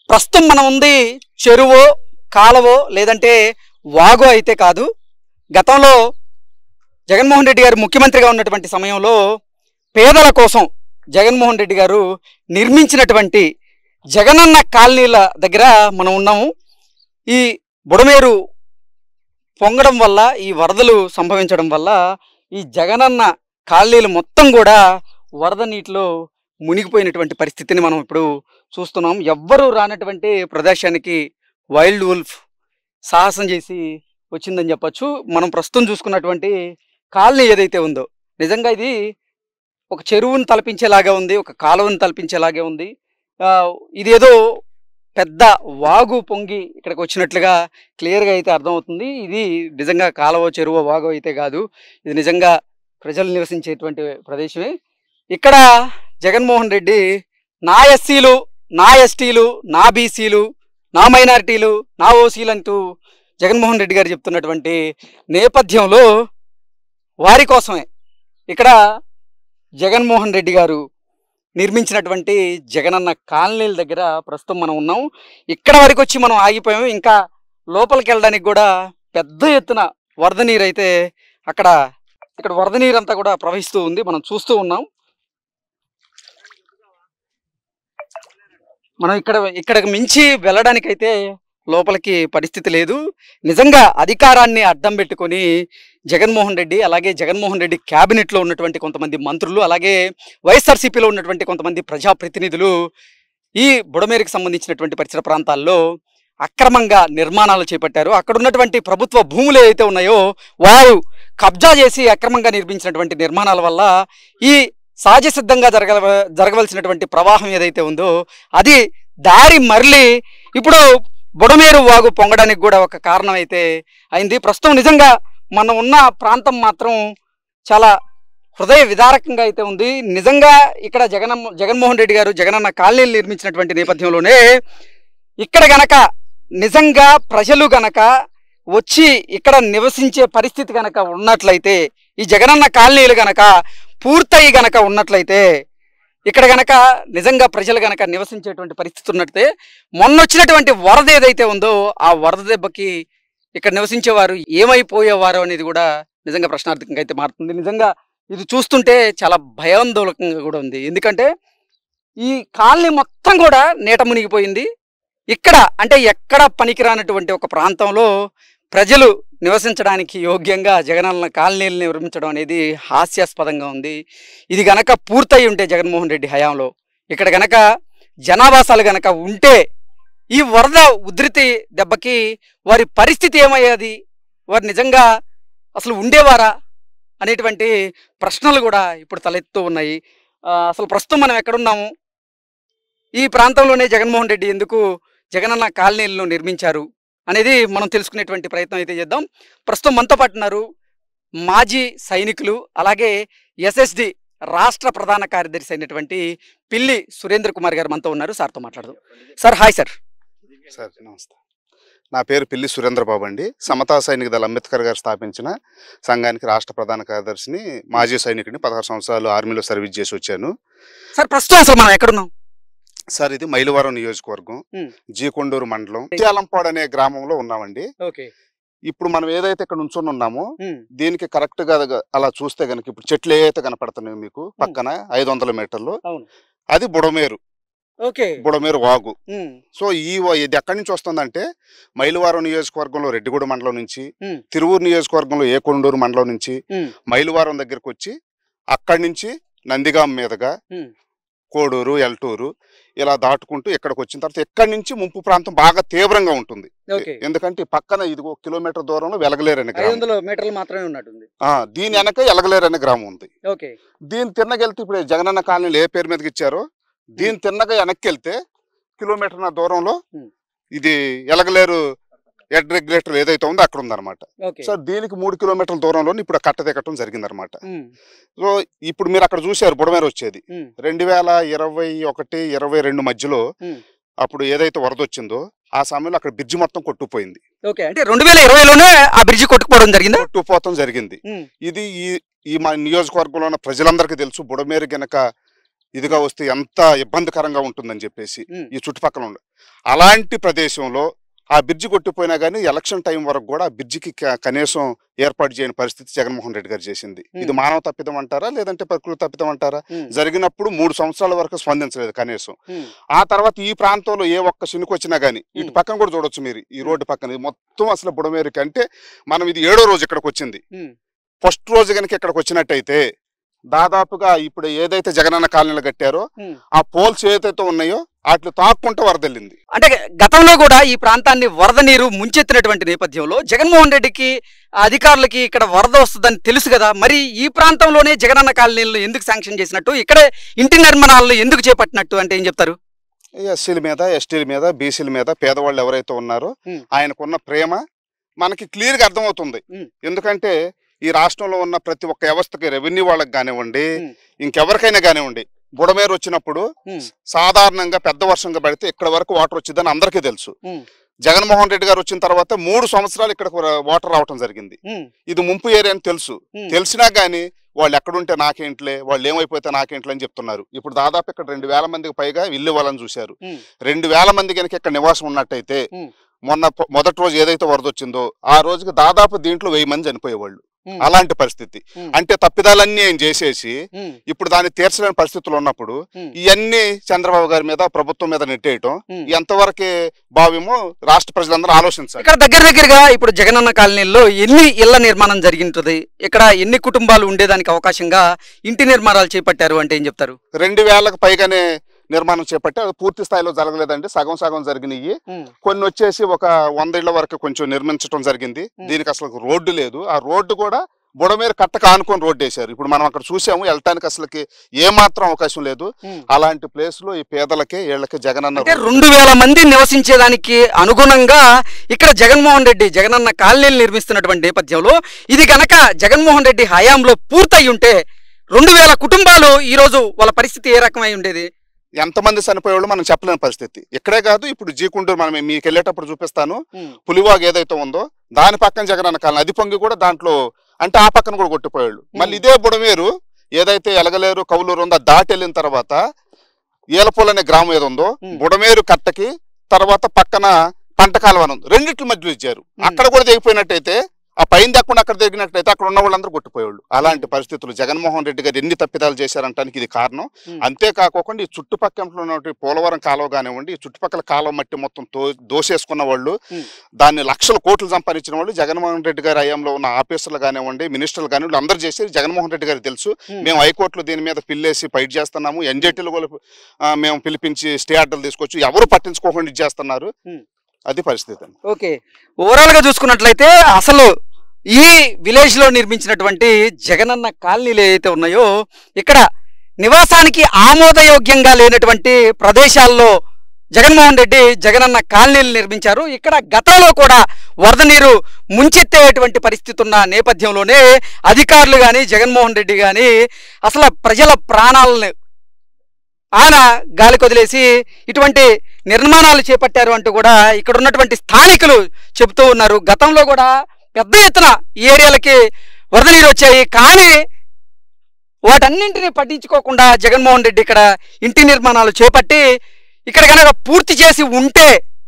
ప్రస్తుతం మనం ఉంది చెరువో కాలవో లేదంటే వాగో అయితే కాదు గతంలో జగన్మోహన్ రెడ్డి గారు ముఖ్యమంత్రిగా ఉన్నటువంటి సమయంలో పేదల కోసం జగన్మోహన్ రెడ్డి గారు నిర్మించినటువంటి జగనన్న కాలనీల దగ్గర మనం ఉన్నాము ఈ బుడమేరు పొంగడం వల్ల ఈ వరదలు సంభవించడం వల్ల ఈ జగనన్న కాలనీలు మొత్తం కూడా వరద నీటిలో మునిగిపోయినటువంటి పరిస్థితిని మనం ఇప్పుడు చూస్తున్నాం ఎవ్వరూ రానటువంటి ప్రదేశానికి వైల్డ్ వుల్ఫ్ సాహసం చేసి వచ్చిందని చెప్పొచ్చు మనం ప్రస్తుతం చూసుకున్నటువంటి కాలనీ ఏదైతే ఉందో నిజంగా ఇది ఒక చెరువును తలపించేలాగా ఉంది ఒక కాలువను తలపించేలాగే ఉంది ఆ, ఇదేదో పెద్ద వాగు పొంగి ఇక్కడికి వచ్చినట్లుగా క్లియర్గా అయితే అర్థమవుతుంది ఇది నిజంగా కాలువ చెరువు వాగు అయితే కాదు ఇది నిజంగా ప్రజలు నివసించేటువంటి ప్రదేశమే ఇక్కడ జగన్మోహన్ రెడ్డి నా ఎస్సీలు నా ఎస్టీలు నా బీసీలు నా మైనారిటీలు నా ఓసీలు అంటూ జగన్మోహన్ రెడ్డి గారు చెప్తున్నటువంటి నేపథ్యంలో వారి కోసమే ఇక్కడ జగన్మోహన్ రెడ్డి గారు నిర్మించినటువంటి జగనన్న కాలనీల దగ్గర ప్రస్తుతం మనం ఉన్నాం ఇక్కడ వరకు వచ్చి మనం ఆగిపోయాము ఇంకా లోపలికి వెళ్ళడానికి కూడా పెద్ద ఎత్తున వరద నీరు అయితే అక్కడ ఇక్కడ వరద నీరు అంతా కూడా ప్రవహిస్తూ ఉంది మనం చూస్తూ ఉన్నాం మనం ఇక్కడ ఇక్కడికి మించి వెళ్ళడానికైతే లోపలికి పరిస్థితి లేదు నిజంగా అధికారాన్ని అడ్డం పెట్టుకొని జగన్మోహన్ రెడ్డి అలాగే జగన్మోహన్ రెడ్డి క్యాబినెట్లో ఉన్నటువంటి కొంతమంది మంత్రులు అలాగే వైఎస్ఆర్సీపీలో ఉన్నటువంటి కొంతమంది ప్రజాప్రతినిధులు ఈ బుడమేరుకు సంబంధించినటువంటి పరిసర ప్రాంతాల్లో అక్రమంగా నిర్మాణాలు చేపట్టారు అక్కడ ఉన్నటువంటి ప్రభుత్వ భూములు ఏవైతే ఉన్నాయో వారు కబ్జా చేసి అక్రమంగా నిర్మించినటువంటి నిర్మాణాల వల్ల ఈ సహజ సిద్ధంగా జరగ జరగవలసినటువంటి ప్రవాహం ఏదైతే ఉందో అది దారి మరలి ఇప్పుడు బుడమేరు వాగు పొంగడానికి కూడా ఒక కారణం అయితే అయింది ప్రస్తుతం నిజంగా మనం ఉన్న ప్రాంతం మాత్రం చాలా హృదయ విదారకంగా అయితే ఉంది నిజంగా ఇక్కడ జగన్ జగన్మోహన్ రెడ్డి గారు జగనన్న కాలనీలు నిర్మించినటువంటి నేపథ్యంలోనే ఇక్కడ గనక నిజంగా ప్రజలు గనక వచ్చి ఇక్కడ నివసించే పరిస్థితి గనక ఉన్నట్లయితే ఈ జగనన్న కాలనీలు గనక పూర్తయి గనక ఉన్నట్లయితే ఇక్కడ గనక నిజంగా ప్రజలు గనక నివసించేటువంటి పరిస్థితి ఉన్నట్లయితే మొన్న వచ్చినటువంటి వరద ఏదైతే ఉందో ఆ వరద దెబ్బకి ఇక్కడ నివసించేవారు ఏమైపోయేవారు అనేది కూడా నిజంగా ప్రశ్నార్థకంగా అయితే మారుతుంది నిజంగా ఇది చూస్తుంటే చాలా భయాందోళనగా కూడా ఉంది ఎందుకంటే ఈ కాలనీ మొత్తం కూడా నీట మునిగిపోయింది ఇక్కడ అంటే ఎక్కడ పనికిరానటువంటి ఒక ప్రాంతంలో ప్రజలు నివసించడానికి యోగ్యంగా జగనన్న కాలనీలు నిర్మించడం అనేది హాస్యాస్పదంగా ఉంది ఇది గనక పూర్తయి ఉంటే జగన్మోహన్ రెడ్డి హయాంలో ఇక్కడ గనక జనావాసాలు గనక ఉంటే ఈ వరద ఉధృతి దెబ్బకి వారి పరిస్థితి ఏమయ్యేది వారు నిజంగా అసలు ఉండేవారా అనేటువంటి ప్రశ్నలు కూడా ఇప్పుడు తలెత్తుతూ ఉన్నాయి ఆ, అసలు ప్రస్తుతం మనం ఎక్కడున్నాము ఈ ప్రాంతంలోనే జగన్మోహన్ రెడ్డి ఎందుకు జగనన్న కాలనీలను నిర్మించారు అనేది మనం తెలుసుకునేటువంటి ప్రయత్నం అయితే చేద్దాం ప్రస్తుతం మనతో పాటు ఉన్నారు మాజీ సైనికులు అలాగే ఎస్ఎస్డి రాష్ట్ర ప్రధాన కార్యదర్శి అయినటువంటి పిల్లి సురేంద్ర కుమార్ గారు మనతో ఉన్నారు సార్తో మాట్లాడదాం సార్ హాయ్ సార్ సార్ నమస్తే నా పేరు పిల్లి సురేంద్ర బాబు అండి సమతా సైనిక దళ అంబేద్కర్ గారు స్థాపించిన సంఘానికి రాష్ట్ర ప్రధాన కార్యదర్శిని మాజీ సైనికుడిని పదహారు సంవత్సరాలు ఆర్మీలో సర్వీస్ చేసి వచ్చాను సార్ ప్రస్తుతం అసలు మనం ఎక్కడున్నాం సార్ ఇది మైలవరం నియోజకవర్గం మ్. జీకొండూరు మండలం ముత్యాలంపాడు అనే గ్రామంలో ఉన్నామండి ఓకే ఇప్పుడు మనం ఏదైతే ఇక్కడ నుంచొని ఉన్నామో దీనికి కరెక్ట్ గా గ- అలా చూస్తే గనక ఇప్పుడు చెట్లు ఏవైతే కనపడుతున్నాయో మీకు పక్కన ఐదు వందల మీటర్లు అవును. అది బుడమేరు ఓకే బుడమేరు వాగు సో ఈ వ- ఇది ఎక్కడి నుంచి వస్తుందంటే మైలువారం నియోజకవర్గంలో రెడ్డిగూడ మండలం నుంచి మ్. తిరువూరు నియోజకవర్గంలో ఏకొండూరు మండలం నుంచి మైలువారం దగ్గరకు వచ్చి అక్కడి నుంచి నందిగాం మీదుగా మ్. కోడూరు ఎల్టూరు ఇలా దాటుకుంటూ ఇక్కడికి వచ్చిన తర్వాత ఇక్కడి నుంచి ముంపు ప్రాంతం బాగా తీవ్రంగా ఉంటుంది ఓకే ఎందుకంటే ఈ పక్కన ఇదిగో కిలోమీటర్ దూరంలో వెలగలేరు అనే ఐదు గ్రామం వందల మీటర్లు మాత్రమే ఉన్నట్టుంది ఆ, దీని వెనక ఎలగలేరు అనే గ్రామం ఉంది ఓకే దీని తిన్నగెళ్తే ఇప్పుడు జగనన్న కాలనీలు ఏ పేరు మీదకి ఇచ్చారో దీని తిన్నగా వెనక్కి వెళ్తే కిలోమీటర్ నా దూరంలో మ్. ఇది ఎలగలేరు హెడ్ రెగ్యులేటర్ ఏదైతే ఉందో అక్కడ ఉందన్నమాట ఓకే సో దీనికి మూడు కిలోమీటర్ల దూరంలో ఇప్పుడు ఆ కట్ట దిగటం జరిగిందనమాట ఉమ్, సో ఇప్పుడు మీరు అక్కడ చూశారు బుడమేరు వచ్చేది ఉమ్, రెండు వేల ఇరవై ఒకటి ఇరవై రెండు మధ్యలో ఉమ్. అప్పుడు ఏదైతే వరద వచ్చిందో ఆ సమయంలో అక్కడ బ్రిడ్జి మొత్తం కొట్టుకుపోయింది ఓకే అంటే రెండు వేల ఇరవైలోనే ఆ బ్రిడ్జి కొట్టుకుపోవడం జరిగిందా కొట్టుకుపోవటం జరిగింది ఉమ్, ఇది ఈ ఈ మా నియోజకవర్గంలో ఉన్న ప్రజలందరికీ తెలుసు బుడమేరు గనక ఇదిగా వస్తే ఎంత ఇబ్బందికరంగా ఉంటుందని చెప్పేసి ఉమ్, ఈ చుట్టుపక్కల ఉండ అలాంటి ప్రదేశంలో ఆ బ్రిడ్జి కొట్టిపోయినా కానీ ఎలక్షన్ టైం వరకు కూడా ఆ బ్రిడ్జికి క- కనీసం ఏర్పాటు చేయని పరిస్థితి జగన్మోహన్ రెడ్డి గారు చేసింది ఇది Hmm. మానవ తప్పిదం అంటారా లేదంటే ప్రకృతి తప్పిదం అంటారా ఉమ్, జరిగినప్పుడు మూడు సంవత్సరాల వరకు స్పందించలేదు కనీసం ఉమ్, ఆ తర్వాత ఈ ప్రాంతంలో ఏ ఒక్క శనుకు వచ్చినా గానీ ఇటు Hmm. పక్కన కూడా చూడొచ్చు మీరు ఈ రోడ్డు పక్కన ఇది మొత్తం అసలు బుడమేరుకి అంటే మనం ఇది ఏడో రోజు ఇక్కడికి వచ్చింది ఉమ్, ఫస్ట్ రోజు కనుక ఇక్కడికి వచ్చినట్టయితే దాదాపుగా ఇప్పుడు ఏదైతే జగనన్న కాలనీలు కట్టారో ఉమ్. ఆ పోల్స్ ఏదైతే ఉన్నాయో వాటిని తాక్కుంటూ వరదల్లింది అంటే గతంలో కూడా ఈ ప్రాంతాన్ని వరద నీరు ముంచెత్తినటువంటి నేపథ్యంలో జగన్మోహన్ రెడ్డికి ఆ అధికారులకి ఇక్కడ వరద వస్తుందని తెలుసు కదా మరి ఈ ప్రాంతంలోనే జగనన్న కాలనీలను ఎందుకు శాంక్షన్ చేసినట్టు ఇక్కడే ఇంటి నిర్మాణాలను ఎందుకు చేపట్టినట్టు అంటే ఏం చెప్తారు ఎస్సీల మీద ఎస్టీల మీద బీసీల మీద పేదవాళ్ళు ఎవరైతే ఉన్నారో Hmm. ఆయనకున్న ప్రేమ మనకి క్లియర్ గా అర్థమవుతుంది Hmm. ఎందుకంటే ఈ రాష్ట్రంలో ఉన్న ప్రతి ఒక్క వ్యవస్థకి రెవెన్యూ వాళ్ళకి కానివ్వండి Hmm. ఇంకెవరికైనా కానివ్వండి బుడమేరు వచ్చినప్పుడు ఉమ్, సాధారణంగా పెద్ద వర్షంగా పడితే ఇక్కడ వరకు వాటర్ వచ్చిందని అందరికీ తెలుసు ఉమ్, జగన్మోహన్ రెడ్డి గారు వచ్చిన తర్వాత మూడు సంవత్సరాలు ఇక్కడ వాటర్ రావటం జరిగింది ఉమ్, ఇది ముంపు ఏరియా అని తెలుసు ఉమ్. తెలిసినా గానీ వాళ్ళు ఎక్కడుంటే నాకేంట్లే వాళ్ళు ఏమైపోతే నాకేంట్లే అని చెప్తున్నారు ఇప్పుడు దాదాపు ఇక్కడ రెండు వేల మందికి పైగా ఇల్లు ఇవ్వాలని చూశారు ఉమ్, రెండు వేల మంది కనుక ఇక్కడ నివాసం ఉన్నట్టయితే ఉమ్. మొన్న పొ- మొదటి రోజు ఏదైతే వరద వచ్చిందో ఆ రోజుకి దాదాపు దీంట్లో వెయ్యి మంది చనిపోయేవాళ్ళు ఉమ్, అలాంటి పరిస్థితి ఉమ్, అంటే తప్పిదాలన్నీ ఆయన చేసేసి ఉమ్, ఇప్పుడు దాన్ని తీర్చలేని పరిస్థితులు ఉన్నప్పుడు ఉమ్, ఇవన్నీ చంద్రబాబు గారి మీద ప్రభుత్వం మీద నెట్టేయటం ఉమ్. ఎంతవరకు భావ్యమో రాష్ట్ర ప్రజలందరూ ఆలోచించాలి ఇక్కడ దగ్గర దగ్గరగా ఇప్పుడు జగనన్న కాలనీలో ఎన్ని ఇళ్ల నిర్మాణం జరిగింటుంది ఇక్కడ ఎన్ని కుటుంబాలు ఉండేదానికి అవకాశంగా ఇంటి నిర్మాణాలు చేపట్టారు అంటే ఏం చెప్తారు రెండు వేలకు పైగానే నిర్మాణం చేపట్టి అది పూర్తి స్థాయిలో జరగలేదండి సగం సగం జరిగినాయి ఉమ్, కొన్ని వచ్చేసి ఒక వంద ఇళ్ల వరకు కొంచెం నిర్మించడం జరిగింది Hmm. దీనికి అసలు రోడ్డు లేదు ఆ రోడ్డు కూడా బుడమేర కట్టక ఆనుకొని రోడ్డు వేశారు ఇప్పుడు మనం అక్కడ చూసాము వెళ్ళటానికి అసలుకి ఏ మాత్రం అవకాశం లేదు ఉమ్. అలాంటి ప్లేస్ లో ఈ పేదలకి వీళ్ళకి జగనన్న అంటే రెండు వేల మంది నివసించేదానికి అనుగుణంగా ఇక్కడ జగన్మోహన్ రెడ్డి జగనన్న కాలనీలు నిర్మిస్తున్నటువంటి నేపథ్యంలో ఇది గనక జగన్మోహన్ రెడ్డి హయాంలో పూర్తయి ఉంటే రెండు వేల కుటుంబాలు ఈ రోజు వాళ్ళ పరిస్థితి ఏ రకమై ఉండేది ఎంతమంది చనిపోయేవాళ్ళు మనం చెప్పలేని పరిస్థితి ఇక్కడే కాదు ఇప్పుడు జీకుంటూరు మనం మీకు వెళ్ళేటప్పుడు చూపిస్తాను పులివాగ్ ఏదైతే ఉందో దాని పక్కన జగనన్న కాలనీ అది పొంగి కూడా దాంట్లో అంటే ఆ పక్కన కూడా కొట్టిపోయాళ్ళు మళ్ళీ ఇదే బుడమేరు ఏదైతే ఎలగలేరు కౌలూరు ఉందో దాటి వెళ్ళిన తర్వాత ఏలపూల్ అనే గ్రామం ఏదో ఉందో Hmm. బుడమేరు కట్టకి తర్వాత పక్కన పంట కాలువని ఉంది రెండిట్ల మధ్యలో ఇచ్చారు అక్కడ కూడా దిగిపోయినట్టయితే ఆ పైన దక్కకుండా అక్కడ దిగినట్టయితే అక్కడ ఉన్న వాళ్ళందరూ కొట్టిపోయేవాళ్ళు అలాంటి పరిస్థితులు జగన్మోహన్ రెడ్డి గారు ఎన్ని తప్పిదాలు చేశారంటానికి ఇది కారణం Hmm. అంతేకాకుండా ఈ చుట్టుపక్కల ఉన్నటువంటి పోలవరం కాలువ కానివ్వండి ఈ చుట్టుపక్కల కాలువ మట్టి మొత్తం తో దోసేసుకున్న వాళ్ళు Hmm. దాన్ని లక్షల కోట్లు సంపాదించిన వాళ్ళు జగన్మోహన్ రెడ్డి గారి హయాంలో ఉన్న ఆఫీసర్లు కానివ్వండి మినిస్టర్లు కానివ్వండి అందరూ చేసేది జగన్మోహన్ రెడ్డి గారికి తెలుసు మేము హైకోర్టులో దీని మీద పిల్లేసి ఫైట్ చేస్తున్నాము ఎన్జెటీలు కూడా ఆ, మేము పిలిపించి స్టే ఆర్డర్లు తీసుకొచ్చి ఎవరు పట్టించుకోకుండా ఇది చేస్తున్నారు Hmm. అది పరిస్థితి అండి ఓకే ఓవరాల్ గా చూసుకున్నట్లయితే అసలు ఈ విలేజ్ లో నిర్మించినటువంటి జగనన్న కాలనీలు ఏవైతే ఉన్నాయో ఇక్కడ నివాసానికి ఆమోదయోగ్యంగా లేనటువంటి ప్రదేశాల్లో జగన్మోహన్ రెడ్డి జగనన్న కాలనీలు నిర్మించారు ఇక్కడ గతంలో కూడా వరద నీరు ముంచెత్తేటువంటి పరిస్థితి ఉన్న నేపథ్యంలోనే అధికారులు కానీ జగన్మోహన్ రెడ్డి కానీ అసలు ప్రజల ప్రాణాలను ఆయన గాలి కొదిలేసి ఇటువంటి నిర్మాణాలు చేపట్టారు అంటూ కూడా ఇక్కడ ఉన్నటువంటి స్థానికులు చెబుతూ ఉన్నారు గతంలో కూడా పెద్ద ఎత్తున ఈ ఏరియాలకి వరద నీరు వచ్చాయి కానీ వాటన్నింటినీ పట్టించుకోకుండా జగన్మోహన్ రెడ్డి ఇక్కడ ఇంటి నిర్మాణాలు చేపట్టి ఇక్కడ కనుక పూర్తి చేసి ఉంటే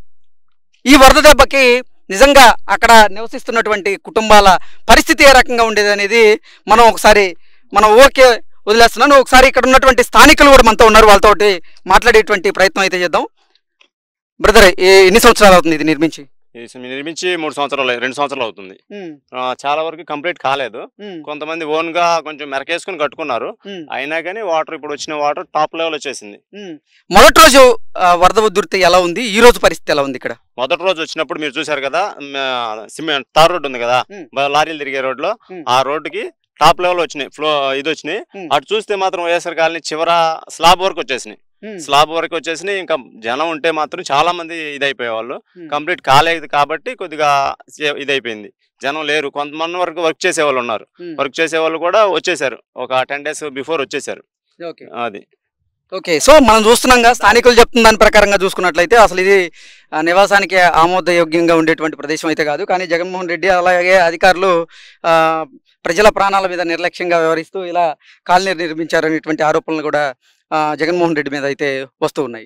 ఈ వరద దెబ్బకి నిజంగా అక్కడ నివసిస్తున్నటువంటి కుటుంబాల పరిస్థితి ఏ రకంగా ఉండేది అనేది మనం ఒకసారి మనం ఓకే వదిలేస్తున్నాను ఒకసారి ఇక్కడ ఉన్నటువంటి స్థానికులు కూడా మనతో ఉన్నారు వాళ్ళతోటి మాట్లాడేటువంటి ప్రయత్నం అయితే చేద్దాం బ్రదర్ ఎన్ని సంవత్సరాలు అవుతుంది ఇది నిర్మించి ఈ సి- నిర్మించి మూడు సంవత్సరాలు రెండు సంవత్సరాలు అవుతుంది ఆ, చాలా వరకు కంప్లీట్ కాలేదు కొంతమంది ఓన్ గా కొంచెం మెరకేసుకుని కట్టుకున్నారు అయినా కానీ వాటర్ ఇప్పుడు వచ్చిన వాటర్ టాప్ లెవెల్ వచ్చేసింది మొదటి రోజు ఆ, వరద ఉధృతి ఎలా ఉంది ఈ రోజు పరిస్థితి ఎలా ఉంది ఇక్కడ మొదటి రోజు వచ్చినప్పుడు మీరు చూశారు కదా సిమెంట్ తార్ రోడ్ ఉంది కదా మ్. బ- లారీలు తిరిగే రోడ్ లో మ్. ఆ రోడ్డుకి టాప్ లెవెల్ వచ్చినాయి ఫ్లో ఇది వచ్చినాయి మ్. అటు చూస్తే మాత్రం వైఎస్ఆర్ కాలనీ చివర స్లాబ్ వరకు వచ్చేసినాయి స్లాబ్ వరకు వచ్చేసినాయి ఇంకా జనం ఉంటే మాత్రం చాలా మంది ఇదైపోయేవాళ్ళు కంప్లీట్ కాలేదు కాబట్టి కొద్దిగా సే- ఇదైపోయింది జనం లేరు కొంతమంది వరకు వర్క్ చేసే వాళ్ళు ఉన్నారు వర్క్ చేసే వాళ్ళు కూడా వచ్చేసారు ఒక టెన్ డేస్ బిఫోర్ వచ్చేసారు ఓకే అది ఓకే సో మనం చూస్తున్నాం స్థానికులు చెప్తున్న దాని ప్రకారంగా చూసుకున్నట్లయితే అసలు ఇది ఆ, నివాసానికి ఆమోదయోగ్యంగా ఉండేటువంటి ప్రదేశం అయితే కాదు కానీ జగన్మోహన్ రెడ్డి అలాగే అధికారులు ఆ, ప్రజల ప్రాణాల మీద నిర్లక్ష్యంగా వ్యవహరిస్తూ ఇలా కాలనీ నిర్మించారనేటువంటి ఆరోపణలు కూడా ఆ, జగన్మోహన్ రెడ్డి మీద అయితే వస్తూ ఉన్నాయి